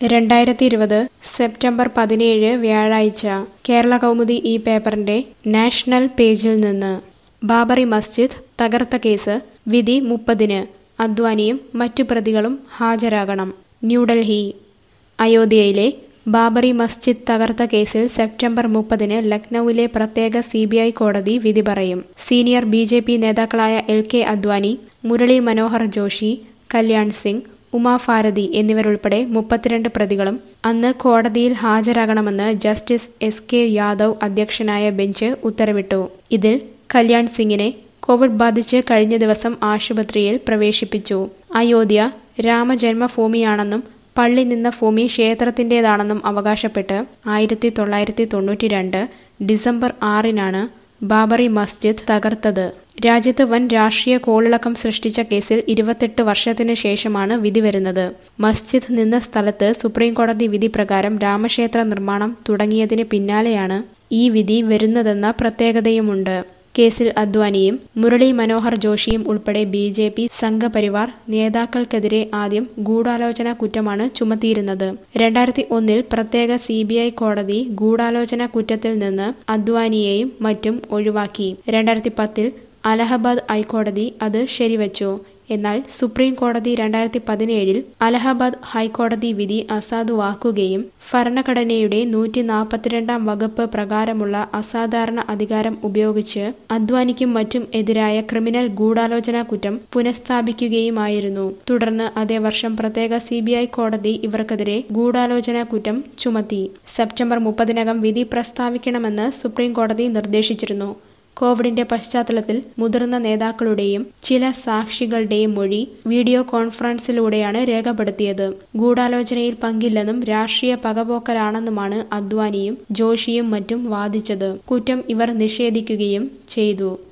രണ്ടായിരത്തി ഇരുപത് സെപ്റ്റംബർ പതിനേഴ് വ്യാഴാഴ്ച കേരള കൗമുദി ഈ പേപ്പറിന്റെ നാഷണൽ പേജിൽ നിന്ന് ബാബറി മസ്ജിദ് തകർത്ത കേസ് വിധി മുപ്പതിന് അദ്വാനിയും മറ്റു പ്രതികളും ഹാജരാകണം ന്യൂഡൽഹി അയോധ്യയിലെ ബാബറി മസ്ജിദ് തകർത്ത കേസിൽ സെപ്റ്റംബർ മുപ്പതിന് ലക്നൌവിലെ പ്രത്യേക സി ബി ഐ കോടതി വിധി പറയും സീനിയർ ബി ജെ പി നേതാക്കളായ എൽ കെ അദ്വാനി മുരളി മനോഹർ ജോഷി കല്യാൺ സിംഗ് ഉമാ ഭാരതി എന്നിവരുൾപ്പെടെ മുപ്പത്തിരണ്ട് പ്രതികളും അന്ന് കോടതിയിൽ ഹാജരാകണമെന്ന് ജസ്റ്റിസ് എസ് കെ യാദവ് അധ്യക്ഷനായ ബെഞ്ച് ഉത്തരവിട്ടു ഇതിൽ കല്യാൺ സിംഗിനെ കോവിഡ് ബാധിച്ച് കഴിഞ്ഞ ദിവസം ആശുപത്രിയിൽ പ്രവേശിപ്പിച്ചു അയോധ്യ രാമജന്മഭൂമിയാണെന്നും പള്ളി നിന്ന ഭൂമി ക്ഷേത്രത്തിൻ്റെതാണെന്നും അവകാശപ്പെട്ട് ആയിരത്തി തൊള്ളായിരത്തി തൊണ്ണൂറ്റി രണ്ട് ഡിസംബർ ആറിനാണ് ബാബറി മസ്ജിദ് തകർത്തത് രാജ്യത്ത് വൻ രാഷ്ട്രീയ കോളിളക്കം സൃഷ്ടിച്ച കേസിൽ ഇരുപത്തെട്ട് വർഷത്തിന് ശേഷമാണ് വിധി വരുന്നത് മസ്ജിദ് നിന്ന സ്ഥലത്ത് സുപ്രീംകോടതി വിധി പ്രകാരം രാമക്ഷേത്ര നിർമ്മാണം തുടങ്ങിയതിന് പിന്നാലെയാണ് ഈ വിധി വരുന്നതെന്ന പ്രത്യേകതയുമുണ്ട് കേസിൽ അദ്വാനിയും മുരളി മനോഹർ ജോഷിയും ഉൾപ്പെടെ ബി ജെ പി സംഘപരിവാർ നേതാക്കൾക്കെതിരെ ആദ്യം ഗൂഢാലോചന കുറ്റമാണ് ചുമത്തിയിരുന്നത് രണ്ടായിരത്തി ഒന്നിൽ പ്രത്യേക സി ബി ഐ കോടതി ഗൂഢാലോചന കുറ്റത്തിൽ നിന്ന് അദ്വാനിയെയും മറ്റും ഒഴിവാക്കി രണ്ടായിരത്തി പത്തിൽ അലഹബാദ് ഹൈക്കോടതി അത് ശരിവച്ചു എന്നാൽ സുപ്രീം കോടതി രണ്ടായിരത്തി പതിനേഴിൽ അലഹബാദ് ഹൈക്കോടതി വിധി അസാധുവാക്കുകയും ഭരണഘടനയുടെ നൂറ്റി നാൽപ്പത്തിരണ്ടാം വകുപ്പ് പ്രകാരമുള്ള അസാധാരണ അധികാരം ഉപയോഗിച്ച് അദ്വാനിക്കും മറ്റും എതിരായ ക്രിമിനൽ ഗൂഢാലോചന കുറ്റം പുനഃസ്ഥാപിക്കുകയുമായിരുന്നു തുടർന്ന് അതേ വർഷം പ്രത്യേക സി കോടതി ഇവർക്കെതിരെ ഗൂഢാലോചന കുറ്റം ചുമത്തി സെപ്റ്റംബർ മുപ്പതിനകം വിധി പ്രസ്താവിക്കണമെന്ന് സുപ്രീം കോടതി നിർദ്ദേശിച്ചിരുന്നു കോവിഡിന്റെ പശ്ചാത്തലത്തിൽ മുതിർന്ന നേതാക്കളുടെയും ചില സാക്ഷികളുടെയും മൊഴി വീഡിയോ കോൺഫറൻസിലൂടെയാണ് രേഖപ്പെടുത്തിയത് ഗൂഢാലോചനയിൽ പങ്കില്ലെന്നും രാഷ്ട്രീയ പകപോക്കലാണെന്നുമാണ് അദ്വാനിയും ജോഷിയും മറ്റും വാദിച്ചത് കുറ്റം ഇവർ നിഷേധിക്കുകയും ചെയ്തു